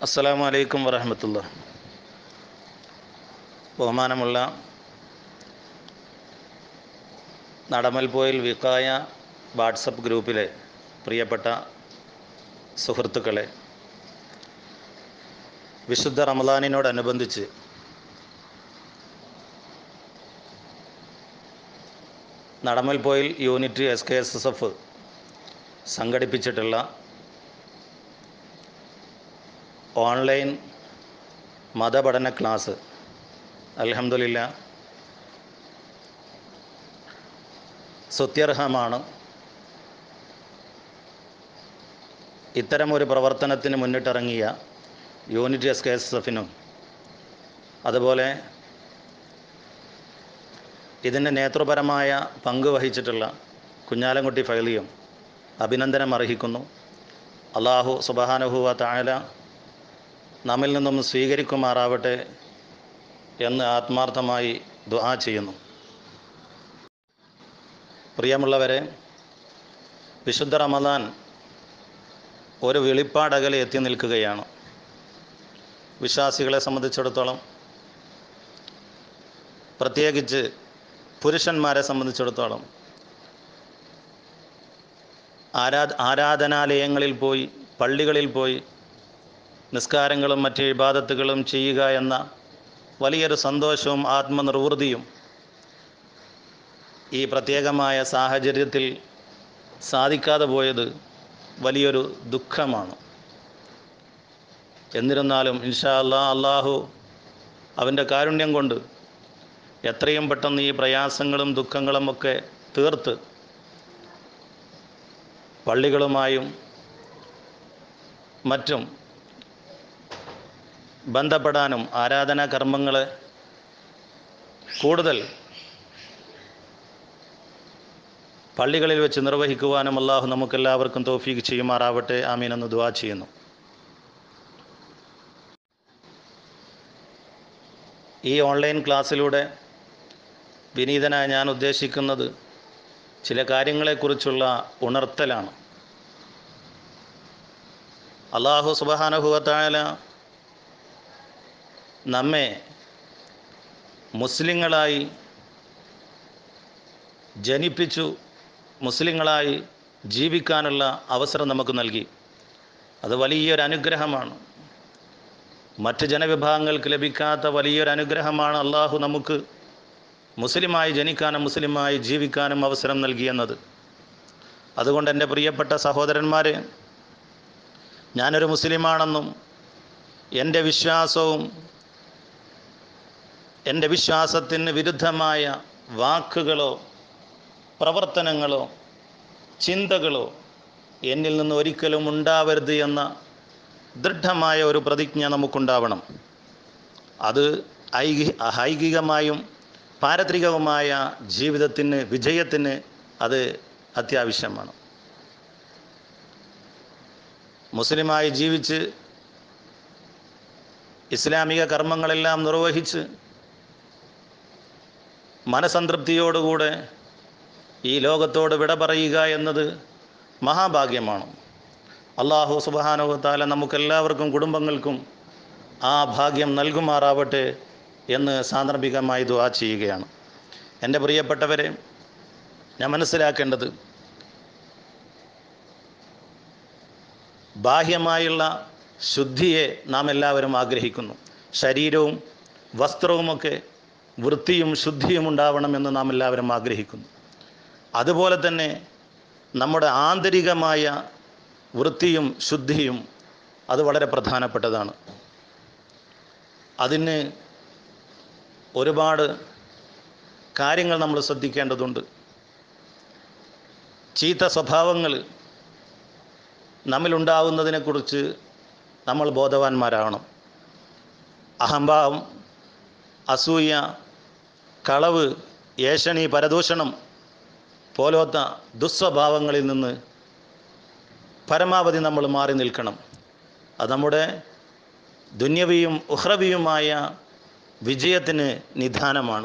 അസ്സലാമു അലൈക്കും വറഹമത്തുള്ള ബഹുമാനമുള്ള നടമൽപോയിൽ വിക്കായ വാട്സപ്പ് ഗ്രൂപ്പിലെ പ്രിയപ്പെട്ട സുഹൃത്തുക്കളെ വിശുദ്ധ റമദാനിനോടനുബന്ധിച്ച് Nadammalpoyil unit S K S S F സംഘടിപ്പിച്ചിട്ടുള്ള ഓൺലൈൻ മതപഠന ക്ലാസ് അലഹമില്ല സ്തുത്യർഹമാണ് ഇത്തരമൊരു പ്രവർത്തനത്തിന് മുന്നിട്ടിറങ്ങിയ യൂണിറ്റ് എസ് കെ എസ് എഫിനും അതുപോലെ ഇതിന് നേതൃപരമായ പങ്ക് വഹിച്ചിട്ടുള്ള കുഞ്ഞാലൻകുട്ടി ഫൈലിയും അഭിനന്ദനം അർഹിക്കുന്നു അള്ളാഹു സുബഹാനുഹുവ താഴല നമ്മിൽ നിന്നും സ്വീകരിക്കുമാറാവട്ടെ എന്ന് ആത്മാർത്ഥമായി ദുആ ചെയ്യുന്നു പ്രിയമുള്ളവരെ വിശുദ്ധ റമദാൻ ഒരു വെളിപ്പാടകലെ എത്തി നിൽക്കുകയാണ് വിശ്വാസികളെ സംബന്ധിച്ചിടത്തോളം പ്രത്യേകിച്ച് പുരുഷന്മാരെ സംബന്ധിച്ചിടത്തോളം ആരാ ആരാധനാലയങ്ങളിൽ പോയി പള്ളികളിൽ പോയി നിസ്കാരങ്ങളും മറ്റ് ഇബാദത്തുകളും ചെയ്യുക എന്ന വലിയൊരു സന്തോഷവും ആത്മനിർവൃതിയും ഈ പ്രത്യേകമായ സാഹചര്യത്തിൽ സാധിക്കാതെ പോയത് വലിയൊരു ദുഃഖമാണ് എന്നിരുന്നാലും ഇൻഷാ അല്ലാ അള്ളാഹു അവൻ്റെ കാരുണ്യം കൊണ്ട് എത്രയും പെട്ടെന്ന് ഈ പ്രയാസങ്ങളും ദുഃഖങ്ങളും ഒക്കെ തീർത്ത് പള്ളികളുമായും മറ്റും ബന്ധപ്പെടാനും ആരാധനാ കർമ്മങ്ങളെ കൂടുതൽ പള്ളികളിൽ വെച്ച് നിർവഹിക്കുവാനും അള്ളാഹു നമുക്കെല്ലാവർക്കും തോഫീക്ക് ചെയ്യുമാറാവട്ടെ ആമീൻ എന്ന് ദുവാ ചെയ്യുന്നു ഈ ഓൺലൈൻ ക്ലാസ്സിലൂടെ വിനീതനായ ഞാൻ ഉദ്ദേശിക്കുന്നത് ചില കാര്യങ്ങളെക്കുറിച്ചുള്ള ഉണർത്തലാണ് അള്ളാഹു സുബഹാനുഭവത്തായ നമ്മെ മുസ്ലിങ്ങളായി ജനിപ്പിച്ചു മുസ്ലിങ്ങളായി ജീവിക്കാനുള്ള അവസരം നമുക്ക് നൽകി അത് വലിയൊരു അനുഗ്രഹമാണ് മറ്റ് ജനവിഭാഗങ്ങൾക്ക് ലഭിക്കാത്ത വലിയൊരു അനുഗ്രഹമാണ് അള്ളാഹു നമുക്ക് മുസ്ലിമായി ജനിക്കാനും മുസ്ലിമായി ജീവിക്കാനും അവസരം നൽകിയെന്നത് അതുകൊണ്ട് എൻ്റെ പ്രിയപ്പെട്ട സഹോദരന്മാരെ ഞാനൊരു മുസ്ലിമാണെന്നും എൻ്റെ വിശ്വാസവും എൻ്റെ വിശ്വാസത്തിന് വിരുദ്ധമായ വാക്കുകളോ പ്രവർത്തനങ്ങളോ ചിന്തകളോ എന്നിൽ നിന്ന് ഒരിക്കലും ഉണ്ടാവരുത് എന്ന ദൃഢമായ ഒരു പ്രതിജ്ഞ നമുക്കുണ്ടാവണം അത് ഐകി ഐഹികമായും പാരത്രികവുമായ ജീവിതത്തിന് വിജയത്തിന് അത് അത്യാവശ്യമാണ് മുസ്ലിമായി ജീവിച്ച് ഇസ്ലാമിക കർമ്മങ്ങളെല്ലാം നിർവഹിച്ച് മനസംതൃപ്തിയോടുകൂടെ ഈ ലോകത്തോട് വിട പറയുക എന്നത് മഹാഭാഗ്യമാണ് അള്ളാഹു സുബാനുഭത്താല നമുക്കെല്ലാവർക്കും കുടുംബങ്ങൾക്കും ആ ഭാഗ്യം നൽകുമാറാവട്ടെ എന്ന് സാന്ദർഭികമായി ദുവാ ചെയ്യുകയാണ് എൻ്റെ പ്രിയപ്പെട്ടവരെ ഞാൻ മനസ്സിലാക്കേണ്ടത് ബാഹ്യമായുള്ള ശുദ്ധിയെ നാം എല്ലാവരും ആഗ്രഹിക്കുന്നു ശരീരവും വസ്ത്രവുമൊക്കെ വൃത്തിയും ശുദ്ധിയും ഉണ്ടാവണമെന്ന് നാം എല്ലാവരും ആഗ്രഹിക്കുന്നു അതുപോലെ തന്നെ നമ്മുടെ ആന്തരികമായ വൃത്തിയും ശുദ്ധിയും അത് വളരെ പ്രധാനപ്പെട്ടതാണ് അതിന് ഒരുപാട് കാര്യങ്ങൾ നമ്മൾ ശ്രദ്ധിക്കേണ്ടതുണ്ട് ചീത്ത സ്വഭാവങ്ങൾ നമ്മിലുണ്ടാവുന്നതിനെക്കുറിച്ച് നമ്മൾ ബോധവാന്മാരാകണം അഹംഭാവം അസൂയ കളവ് ഏഷണി പരദൂഷണം പോലത്ത ദുസ്വഭാവങ്ങളിൽ നിന്ന് പരമാവധി നമ്മൾ മാറി നിൽക്കണം അത് നമ്മുടെ ദുന്യവിയും ഉഹ്രവിയുമായ വിജയത്തിന് നിധാനമാണ്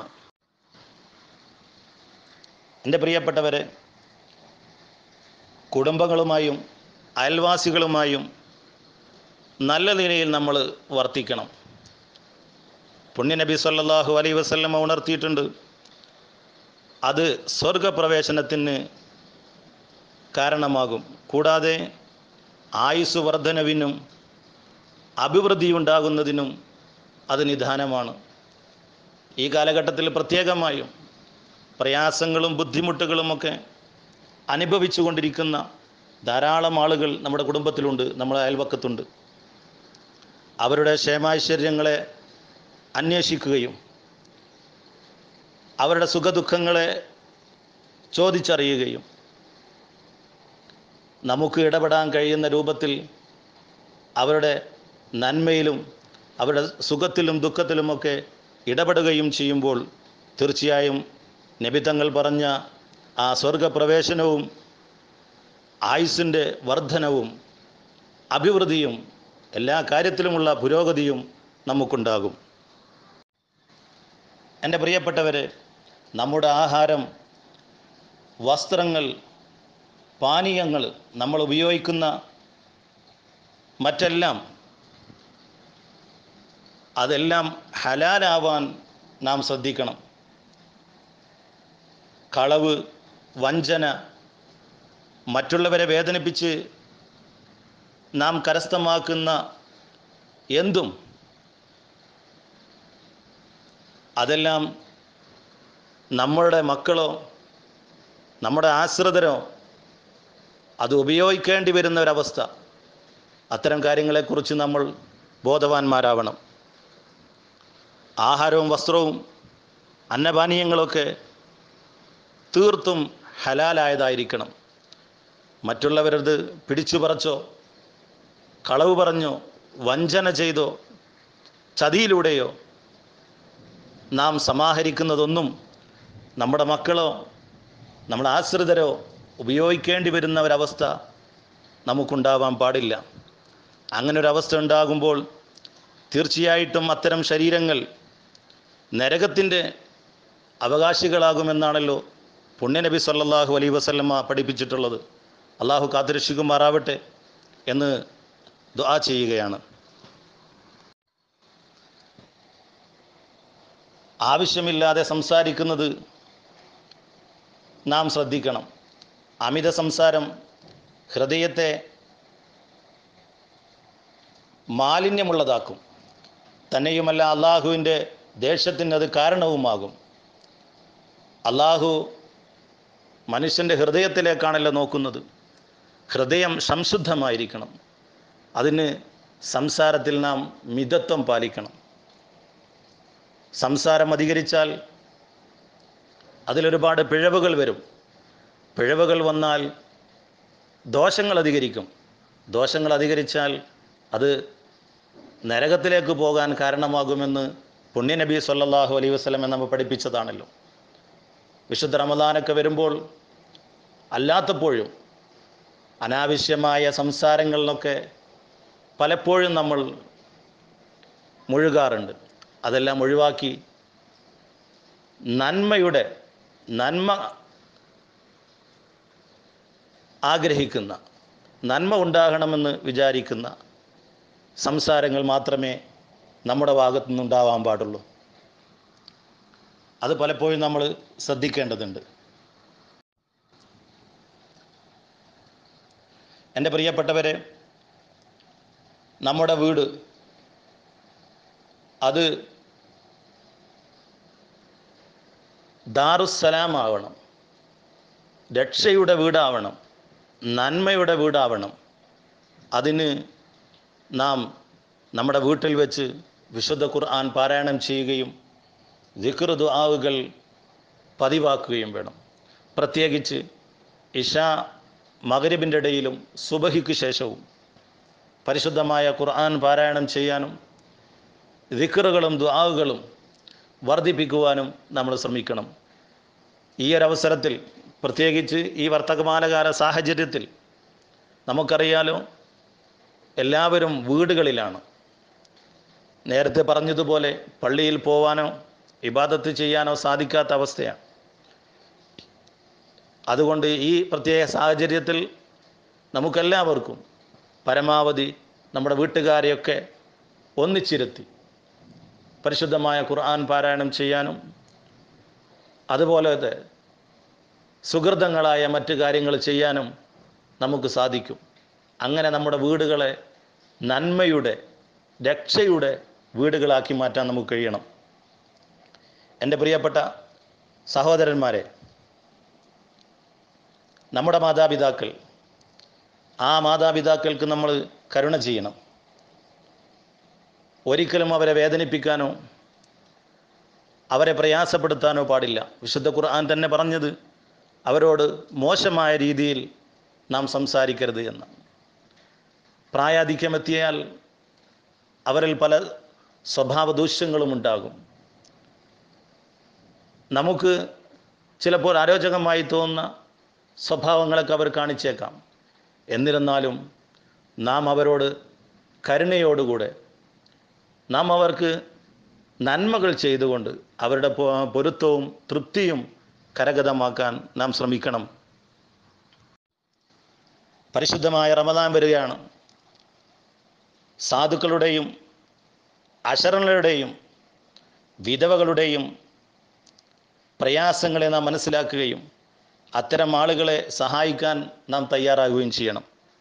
എൻ്റെ പ്രിയപ്പെട്ടവരെ കുടുംബങ്ങളുമായും അയൽവാസികളുമായും നല്ല നിലയിൽ നമ്മൾ വർത്തിക്കണം പുണ്യനബി സല്ലല്ലാഹു അലൈ വസല്ലമ ഉണർത്തിയിട്ടുണ്ട് അത് സ്വർഗപ്രവേശനത്തിന് കാരണമാകും കൂടാതെ ആയുസ് വർധനവിനും അഭിവൃദ്ധി ഉണ്ടാകുന്നതിനും അത് നിദാനമാണ് ഈ കാലഘട്ടത്തിൽ പ്രത്യേകമായും പ്രയാസങ്ങളും ബുദ്ധിമുട്ടുകളുമൊക്കെ അനുഭവിച്ചു കൊണ്ടിരിക്കുന്ന ധാരാളം ആളുകൾ നമ്മുടെ കുടുംബത്തിലുണ്ട് നമ്മുടെ അയൽവക്കത്തുണ്ട് അവരുടെ ക്ഷേമാശ്ചര്യങ്ങളെ അന്വേഷിക്കുകയും അവരുടെ സുഖദുഃഖങ്ങളെ ചോദിച്ചറിയുകയും നമുക്ക് ഇടപെടാൻ കഴിയുന്ന രൂപത്തിൽ അവരുടെ നന്മയിലും അവരുടെ സുഖത്തിലും ദുഃഖത്തിലുമൊക്കെ ഇടപെടുകയും ചെയ്യുമ്പോൾ തീർച്ചയായും നബിതങ്ങൾ പറഞ്ഞ ആ സ്വർഗപ്രവേശനവും ആയുസ്സിൻ്റെ വർധനവും അഭിവൃദ്ധിയും എല്ലാ കാര്യത്തിലുമുള്ള പുരോഗതിയും നമുക്കുണ്ടാകും എൻ്റെ പ്രിയപ്പെട്ടവരെ നമ്മുടെ ആഹാരം വസ്ത്രങ്ങൾ പാനീയങ്ങൾ നമ്മൾ ഉപയോഗിക്കുന്ന മറ്റെല്ലാം അതെല്ലാം ഹലാലാവാൻ നാം ശ്രദ്ധിക്കണം കളവ് വഞ്ചന മറ്റുള്ളവരെ വേദനിപ്പിച്ച് നാം കരസ്ഥമാക്കുന്ന എന്തും അതെല്ലാം നമ്മളുടെ മക്കളോ നമ്മുടെ ആശ്രിതരോ അത് ഉപയോഗിക്കേണ്ടി വരുന്ന ഒരവസ്ഥ അത്തരം കാര്യങ്ങളെക്കുറിച്ച് നമ്മൾ ബോധവാന്മാരാവണം ആഹാരവും വസ്ത്രവും അന്നപാനീയങ്ങളൊക്കെ തീർത്തും ഹലാലായതായിരിക്കണം മറ്റുള്ളവരത് പിടിച്ചു പറിച്ചോ കളവ് പറഞ്ഞോ വഞ്ചന ചെയ്തോ ചതിയിലൂടെയോ നാം സമാഹരിക്കുന്നതൊന്നും നമ്മുടെ മക്കളോ നമ്മുടെ ആശ്രിതരോ ഉപയോഗിക്കേണ്ടി വരുന്ന ഒരവസ്ഥ നമുക്കുണ്ടാവാൻ പാടില്ല അങ്ങനെ ഒരവസ്ഥ ഉണ്ടാകുമ്പോൾ തീർച്ചയായിട്ടും അത്തരം ശരീരങ്ങൾ നരകത്തിൻ്റെ അവകാശികളാകുമെന്നാണല്ലോ പുണ്യനബി സല്ലല്ലാഹു അലൈ വസല്ലമ്മ പഠിപ്പിച്ചിട്ടുള്ളത് അള്ളാഹു കാത്തുരക്ഷിക്കുമാറാവട്ടെ എന്ന് ദുആ ചെയ്യുകയാണ് ആവശ്യമില്ലാതെ സംസാരിക്കുന്നത് നാം ശ്രദ്ധിക്കണം അമിത സംസാരം ഹൃദയത്തെ മാലിന്യമുള്ളതാക്കും തന്നെയുമല്ല അള്ളാഹുവിൻ്റെ ദേശത്തിന് അത് കാരണവുമാകും അള്ളാഹു മനുഷ്യൻ്റെ ഹൃദയത്തിലേക്കാണല്ലോ നോക്കുന്നത് ഹൃദയം സംശുദ്ധമായിരിക്കണം അതിന് സംസാരത്തിൽ നാം മിതത്വം പാലിക്കണം സംസാരം അധികരിച്ചാൽ അതിലൊരുപാട് പിഴവുകൾ വരും പിഴവുകൾ വന്നാൽ ദോഷങ്ങൾ അധികരിക്കും ദോഷങ്ങൾ അധികരിച്ചാൽ അത് നരകത്തിലേക്ക് പോകാൻ കാരണമാകുമെന്ന് പുണ്യനബി സല്ലല്ലാഹു അലൈഹി വസല്ലം നമ്മൾ പഠിപ്പിച്ചതാണല്ലോ വിശുദ്ധ റമദാനൊക്കെ വരുമ്പോൾ അല്ലാത്തപ്പോഴും അനാവശ്യമായ സംസാരങ്ങളിലൊക്കെ പലപ്പോഴും നമ്മൾ മുഴുകാറുണ്ട് അതെല്ലാം ഒഴിവാക്കി നന്മയുടെ നന്മ ആഗ്രഹിക്കുന്ന നന്മ ഉണ്ടാകണമെന്ന് വിചാരിക്കുന്ന സംസാരങ്ങൾ മാത്രമേ നമ്മുടെ ഭാഗത്തു നിന്നുണ്ടാവാൻ പാടുള്ളൂ അത് പലപ്പോഴും നമ്മൾ ശ്രദ്ധിക്കേണ്ടതുണ്ട് എൻ്റെ പ്രിയപ്പെട്ടവരെ നമ്മുടെ വീട് അത് ദാറുസലാം ആവണം രക്ഷയുടെ വീടാവണം നന്മയുടെ വീടാവണം അതിന് നാം നമ്മുടെ വീട്ടിൽ വെച്ച് വിശുദ്ധ ഖുർആൻ പാരായണം ചെയ്യുകയും ദിക്ർ ദുആവുകൾ പതിവാക്കുകയും വേണം പ്രത്യേകിച്ച് ഇഷ മകരിബിൻ്റെ ഇടയിലും സുബഹിക്ക് ശേഷവും പരിശുദ്ധമായ ഖുർആൻ പാരായണം ചെയ്യാനും ദിക്റുകളും ദുആവുകളും വർദ്ധിപ്പിക്കുവാനും നമ്മൾ ശ്രമിക്കണം ഈ ഒരവസരത്തിൽ പ്രത്യേകിച്ച് ഈ വർത്തമാനകാല സാഹചര്യത്തിൽ നമുക്കറിയാലോ എല്ലാവരും വീടുകളിലാണ് നേരത്തെ പറഞ്ഞതുപോലെ പള്ളിയിൽ പോവാനോ ഇബാദത്ത് ചെയ്യാനോ സാധിക്കാത്ത അവസ്ഥയാണ് അതുകൊണ്ട് ഈ പ്രത്യേക സാഹചര്യത്തിൽ നമുക്കെല്ലാവർക്കും പരമാവധി നമ്മുടെ വീട്ടുകാരെയൊക്കെ ഒന്നിച്ചിരുത്തി പരിശുദ്ധമായ ഖുർആൻ പാരായണം ചെയ്യാനും അതുപോലെ സുഹൃതങ്ങളായ മറ്റു കാര്യങ്ങൾ ചെയ്യാനും നമുക്ക് സാധിക്കും അങ്ങനെ നമ്മുടെ വീടുകളെ നന്മയുടെ രക്ഷയുടെ വീടുകളാക്കി മാറ്റാൻ നമുക്ക് കഴിയണം എൻ്റെ പ്രിയപ്പെട്ട സഹോദരന്മാരെ നമ്മുടെ മാതാപിതാക്കൾ ആ മാതാപിതാക്കൾക്ക് നമ്മൾ കരുണ ചെയ്യണം ഒരിക്കലും അവരെ വേദനിപ്പിക്കാനോ അവരെ പ്രയാസപ്പെടുത്താനോ പാടില്ല വിശുദ്ധ ഖുർആൻ തന്നെ പറഞ്ഞത് അവരോട് മോശമായ രീതിയിൽ നാം സംസാരിക്കരുത് എന്ന് പ്രായാധിക്യമെത്തിയാൽ അവരിൽ പല സ്വഭാവ ദൂഷ്യങ്ങളും ഉണ്ടാകും നമുക്ക് ചിലപ്പോൾ അരോചകമായി തോന്നുന്ന സ്വഭാവങ്ങളൊക്കെ അവർ കാണിച്ചേക്കാം എന്നിരുന്നാലും നാം അവരോട് കരുണയോടുകൂടെ നാം അവർക്ക് നന്മകൾ ചെയ്തുകൊണ്ട് അവരുടെ പൊ- പൊരുത്തവും തൃപ്തിയും കരഗതമാക്കാൻ നാം ശ്രമിക്കണം പരിശുദ്ധമായ റമദാൻ വരികയാണ് സാധുക്കളുടെയും അശരണരുടെയും വിധവകളുടെയും പ്രയാസങ്ങളെ നാം മനസ്സിലാക്കുകയും അത്തരം ആളുകളെ സഹായിക്കാൻ നാം തയ്യാറാകുകയും ചെയ്യണം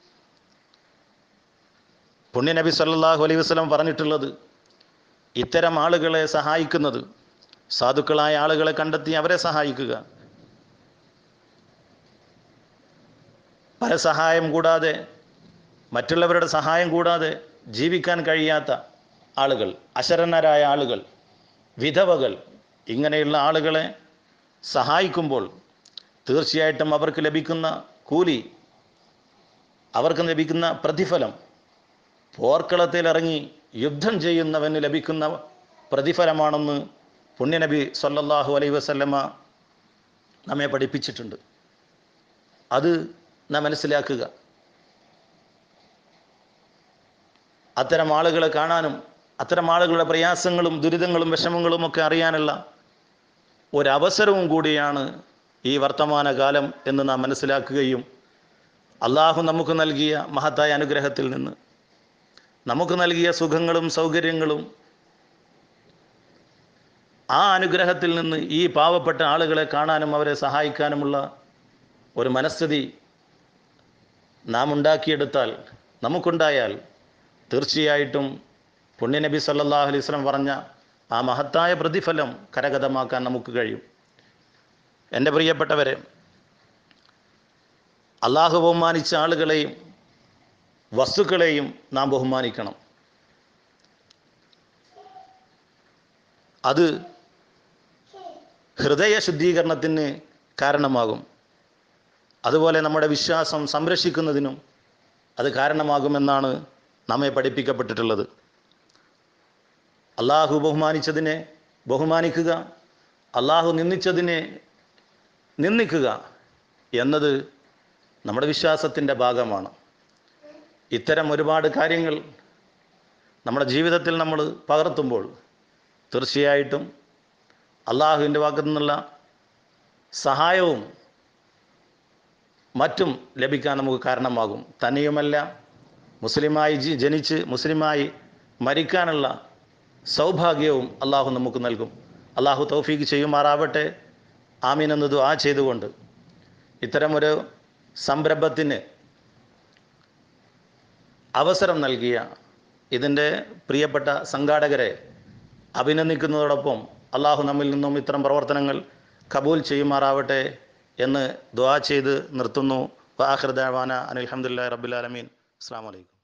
പുണ്യനബി സല്ലല്ലാഹു അലൈഹി വസല്ലം പറഞ്ഞിട്ടുള്ളത് ഇത്തരം ആളുകളെ സഹായിക്കുന്നത് സാധുക്കളായ ആളുകളെ കണ്ടെത്തി അവരെ സഹായിക്കുക പരസഹായം കൂടാതെ മറ്റുള്ളവരുടെ സഹായം കൂടാതെ ജീവിക്കാൻ കഴിയാത്ത ആളുകൾ അശരണരായ ആളുകൾ വിധവകൾ ഇങ്ങനെയുള്ള ആളുകളെ സഹായിക്കുമ്പോൾ തീർച്ചയായിട്ടും അവർക്ക് ലഭിക്കുന്ന കൂലി അവർക്ക് ലഭിക്കുന്ന പ്രതിഫലം പോർക്കളത്തിലിറങ്ങി യുദ്ധം ചെയ്യുന്നവന് ലഭിക്കുന്ന പ്രതിഫലമാണെന്ന് പുണ്യനബി സല്ലല്ലാഹു അലൈഹി വസല്ലമ നമ്മെ പഠിപ്പിച്ചിട്ടുണ്ട് അത് നാം മനസ്സിലാക്കുക അത്തരം ആളുകളെ കാണാനും അത്തരം ആളുകളുടെ പ്രയാസങ്ങളും ദുരിതങ്ങളും വിഷമങ്ങളും ഒക്കെ അറിയാനുള്ള ഒരവസരവും കൂടിയാണ് ഈ വർത്തമാനകാലം എന്ന് നാം മനസ്സിലാക്കുകയും അള്ളാഹു നമുക്ക് നൽകിയ മഹത്തായ അനുഗ്രഹത്തിൽ നിന്ന് നമുക്ക് നൽകിയ സുഖങ്ങളും സൗകര്യങ്ങളും ആ അനുഗ്രഹത്തിൽ നിന്ന് ഈ പാവപ്പെട്ട ആളുകളെ കാണാനും അവരെ സഹായിക്കാനുമുള്ള ഒരു മനസ്ഥിതി നാം ഉണ്ടാക്കിയെടുത്താൽ നമുക്കുണ്ടായാൽ തീർച്ചയായിട്ടും പുണ്യനബി സല്ലല്ലാഹു അലൈഹി വസല്ലം പറഞ്ഞ ആ മഹത്തായ പ്രതിഫലം കരഗതമാക്കാൻ നമുക്ക് കഴിയും എൻ്റെ പ്രിയപ്പെട്ടവരെ അള്ളാഹു ബഹുമാനിച്ച ആളുകളെയും വസ്തുക്കളെയും നാം ബഹുമാനിക്കണം അത് ഹൃദയ ശുദ്ധീകരണത്തിന് കാരണമാകും അതുപോലെ നമ്മുടെ വിശ്വാസം സംരക്ഷിക്കുന്നതിനും അത് കാരണമാകുമെന്നാണ് നമ്മെ പഠിപ്പിക്കപ്പെട്ടിട്ടുള്ളത് അള്ളാഹു ബഹുമാനിച്ചതിനെ ബഹുമാനിക്കുക അള്ളാഹു നിന്ദിച്ചതിനെ നിന്ദിക്കുക എന്നത് നമ്മുടെ വിശ്വാസത്തിൻ്റെ ഭാഗമാണ് ഇത്തരം ഒരുപാട് കാര്യങ്ങൾ നമ്മുടെ ജീവിതത്തിൽ നമ്മൾ പകർത്തുമ്പോൾ തീർച്ചയായിട്ടും അള്ളാഹുവിൻ്റെ ഭാഗത്തു നിന്നുള്ള സഹായവും മറ്റും ലഭിക്കാൻ നമുക്ക് കാരണമാകും തന്നെയുമല്ല മുസ്ലിമായി ജി- ജനിച്ച് മുസ്ലിമായി മരിക്കാനുള്ള സൗഭാഗ്യവും അള്ളാഹു നമുക്ക് നൽകും അള്ളാഹു തൗഫീക്ക് ചെയ്യുമാറാവട്ടെ ആമീൻ എന്ന് ദുആ ചെയ്തുകൊണ്ട് ഇത്തരമൊരു സംരംഭത്തിന് അവസരം നൽകിയ ഇതിൻ്റെ പ്രിയപ്പെട്ട സംഘാടകരെ അഭിനന്ദിക്കുന്നതോടൊപ്പം അള്ളാഹു നമ്മിൽ നിന്നും ഇത്തരം പ്രവർത്തനങ്ങൾ കബൂൽ ചെയ്യുമാറാവട്ടെ എന്ന് ദുആ ചെയ്ത് നിർത്തുന്നു വാഹൃദാന അനിൽഹമുല്ലാ റബ്ബുലാലമീൻ അസ്സാം വലൈക്കും